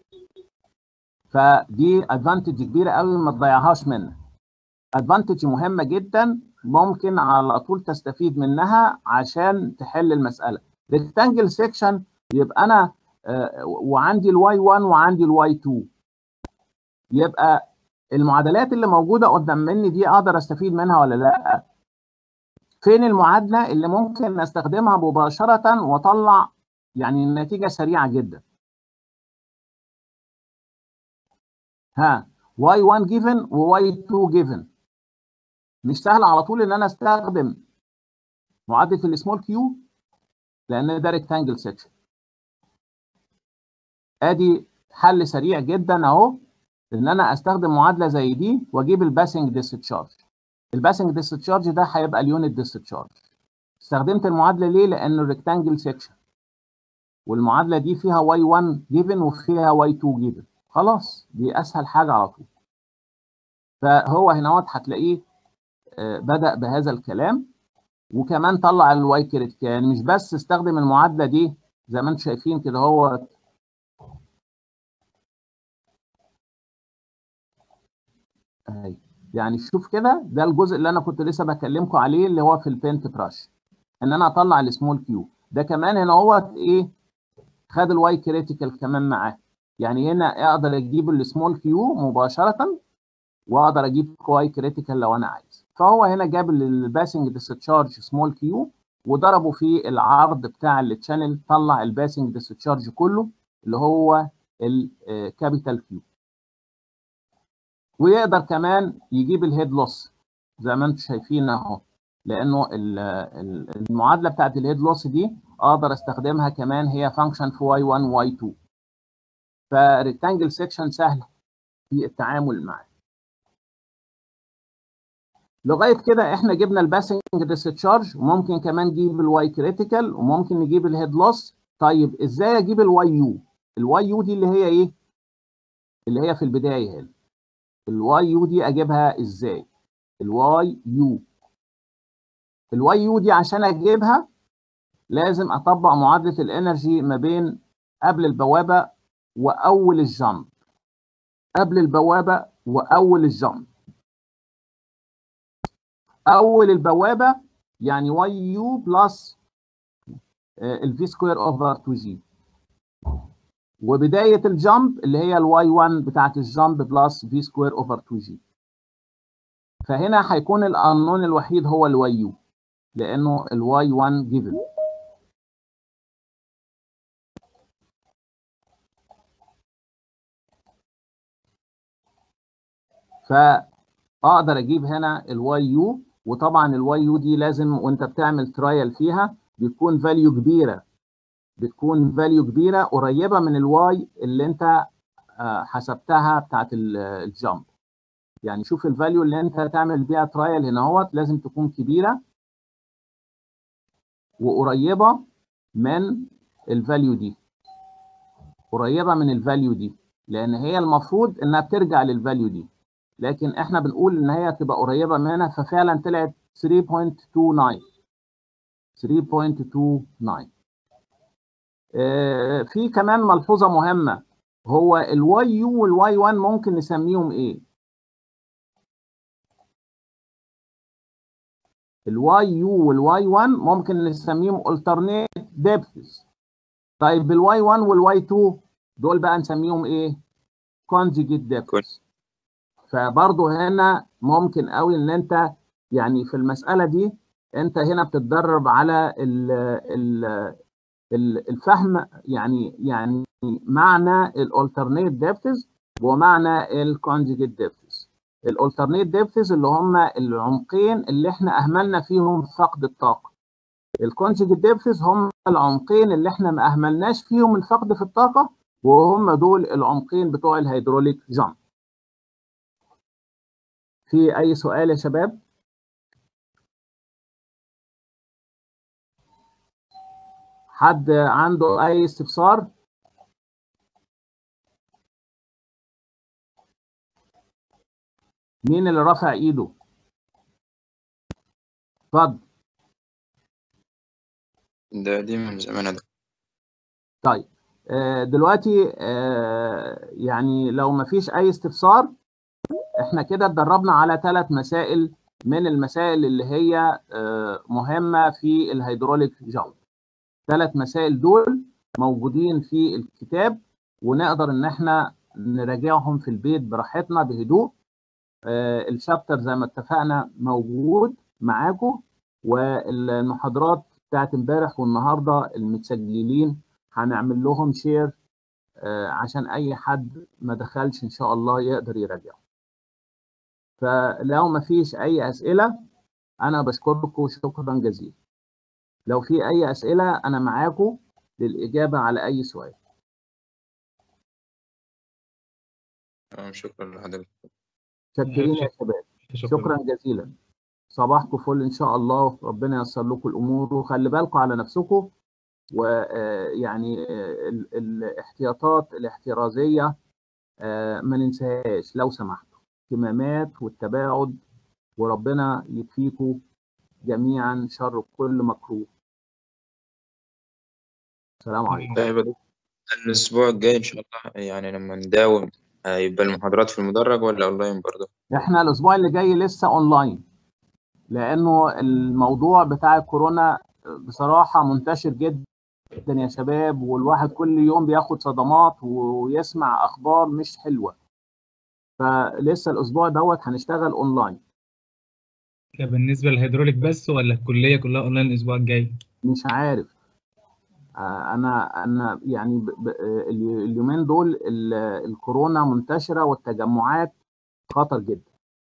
A: فدي ادفانتج كبيره قوي ما تضيعهاش منك ادفانتج مهمه جدا ممكن على طول تستفيد منها عشان تحل المساله ريكتانجل سيكشن يبقى انا آه وعندي الواي 1 وعندي الواي 2 يبقى المعادلات اللي موجوده قدام مني دي اقدر استفيد منها ولا لا فين المعادله اللي ممكن استخدمها مباشره واطلع يعني النتيجه سريعه جدا ها y1 given و y2 given مش سهل على طول ان انا استخدم معادله السمول كيو لان ده ريكتانجل سيكشن ادي حل سريع جدا اهو ان انا استخدم معادله زي دي واجيب الباسنج ديسشارج الباسنج ديسشارج ده هيبقى اليونت ديسشارج استخدمت المعادله ليه لانه ريكتانجل سيكشن والمعادله دي فيها y1 given وفيها y2 given خلاص دي اسهل حاجه على طول فهو هنا هتلاقيه بدا بهذا الكلام وكمان طلع الواي كريتيك يعني مش بس استخدم المعادله دي زي ما انتم شايفين كده هو يعني شوف كده ده الجزء اللي انا كنت لسه بكلمكم عليه اللي هو في البينت براش ان انا اطلع السمول كيو ده كمان هنا هو ايه خد الواي كريتيكال كمان معاه يعني هنا اقدر اجيب السمول كيو مباشره واقدر اجيب واي كريتيكال لو انا عايز فهو هنا جاب الباسنج ديسشارج سمول كيو وضربه في العرض بتاع التشانل طلع الباسنج ديسشارج كله اللي هو الكابيتال كيو ويقدر كمان يجيب الهيد لوس زي ما انتم شايفين اهو لانه المعادله بتاعت الهيد لوس دي اقدر استخدمها كمان هي فانكشن في واي 1 واي 2 فريكتانجل سيكشن سهل في التعامل معاه لغايه كده احنا جبنا الباسنج ديسشارج وممكن كمان نجيب الواي كريتيكال وممكن نجيب الهيد لوس طيب ازاي اجيب الواي يو الواي يو دي اللي هي ايه اللي هي في البدايه هنا الواي يو دي اجيبها ازاي الواي يو الواي يو دي عشان اجيبها لازم اطبق معادله الانرجي ما بين قبل البوابه واول الجامب قبل البوابه واول الجامب اول البوابه يعني واي يو بلس الفي سكوير اوفر 2 جي وبدايه الجامب اللي هي الواي 1 بتاعت الجامب بلس في سكوير اوفر 2 جي فهنا هيكون الانون الوحيد هو الواي يو لانه الواي 1 جيفن فاقدر اجيب هنا الواي يو وطبعا الواي يو دي لازم وانت بتعمل ترايل فيها بتكون فاليو كبيره بتكون فاليو كبيره قريبه من الواي اللي انت حسبتها بتاعت الجامب يعني شوف الفاليو اللي انت هتعمل بيها ترايل هنا اهوت لازم تكون كبيره وقريبه من الفاليو دي قريبه من الفاليو دي لان هي المفروض انها بترجع للفاليو دي لكن احنا بنقول ان هي تبقى قريبه منها ففعلا طلعت 3.29 3.29 آه في كمان ملحوظه مهمه هو الواي يو والواي 1 ممكن نسميهم ايه الواي يو والواي 1 ممكن نسميهم alternate depths طيب الواي 1 والواي 2 دول بقى نسميهم ايه conjugate depths فبرضه هنا ممكن قوي ان انت يعني في المساله دي انت هنا بتتدرب على ال ال ال الفهم يعني يعني معنى الالترنيت ديبثز ومعنى الكونجيجيت ديبثز الالترنيت ديبثز اللي هم العمقين اللي احنا اهملنا فيهم فقد الطاقه الكونجيجيت ديبثز هم العمقين اللي احنا ما اهملناش فيهم الفقد في الطاقه وهم دول العمقين بتوع الهيدروليك جامب في اي سؤال يا شباب حد عنده اي استفسار مين اللي رافع ايده اتفضل
C: ده دي من زمان ده
A: طيب آه، دلوقتي آه، يعني لو ما فيش اي استفسار احنا كده اتدربنا على ثلاث مسائل من المسائل اللي هي آه، مهمة في الهيدروليك جامب ثلاث مسائل دول موجودين في الكتاب ونقدر ان احنا نراجعهم في البيت براحتنا بهدوء آه، الشابتر زي ما اتفقنا موجود معاكم والمحاضرات بتاعت امبارح والنهارده المتسجلين هنعمل لهم شير آه، عشان اي حد ما دخلش ان شاء الله يقدر يراجعه فلو ما فيش اي اسئله انا بشكركم شكرا جزيلا لو في اي اسئله انا معاكم للاجابه على اي سؤال
C: تمام شكرا لحضرتك
A: شكرين يا شباب شكرا جزيلا صباحكم فل ان شاء الله ربنا ييسر لكم الامور وخلي بالكم على نفسكم ويعني الاحتياطات الاحترازيه آه، ما ننساهاش لو سمحتوا الكمامات والتباعد وربنا يكفيكم جميعا شر كل مكروه السلام عليكم
C: طيب يا دكتور، الأسبوع الجاي إن شاء الله يعني لما نداوم هيبقى المحاضرات في المدرج ولا أونلاين برضه؟
A: احنا الاسبوع اللي جاي لسه اونلاين لانه الموضوع بتاع الكورونا بصراحه منتشر جدا يا شباب والواحد كل يوم بياخد صدمات ويسمع اخبار مش حلوه فلسه الاسبوع دوت هنشتغل اونلاين
D: ده بالنسبة للهيدروليك بس ولا الكلية كلها اونلاين الاسبوع الجاي؟
A: مش عارف آه، انا انا يعني ب- ب- ال- اليومين دول ال- الكورونا منتشره والتجمعات خطر جدا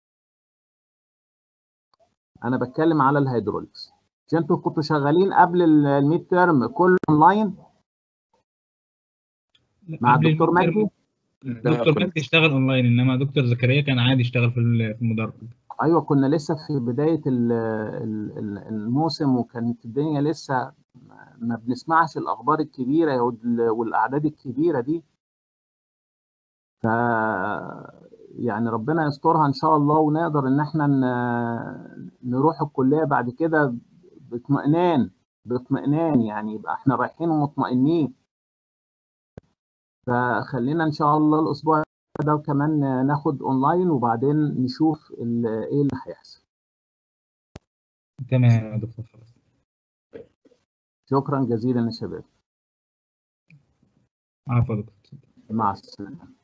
A: انا بتكلم على الهيدروليكس مش انتوا كنتوا شغالين قبل ال- الميد تيرم كله اونلاين مع
D: قبل
A: الدكتور
D: الميد تيرم
A: مجدي
D: دكتور
C: كنت-
D: مجدي اشتغل اونلاين انما دكتور زكريا كان عادي يشتغل في ال- في المدرج
A: ايوه كنا لسه في بدايه ال- ال- ال- الموسم وكانت الدنيا لسه ما بنسمعش الاخبار الكبيره وال- والاعداد الكبيره دي ف يعني ربنا يسترها ان شاء الله ونقدر ان احنا ن- نروح الكليه بعد كده باطمئنان باطمئنان يعني يبقى احنا رايحين ومطمئنين فخلينا ان شاء الله الاسبوع ده كمان ناخد اونلاين وبعدين نشوف ال- ايه اللي هيحصل
D: تمام يا دكتور خلاص
A: شكرا جزيلا يا شباب
D: عفوا يا دكتور
A: مع السلامه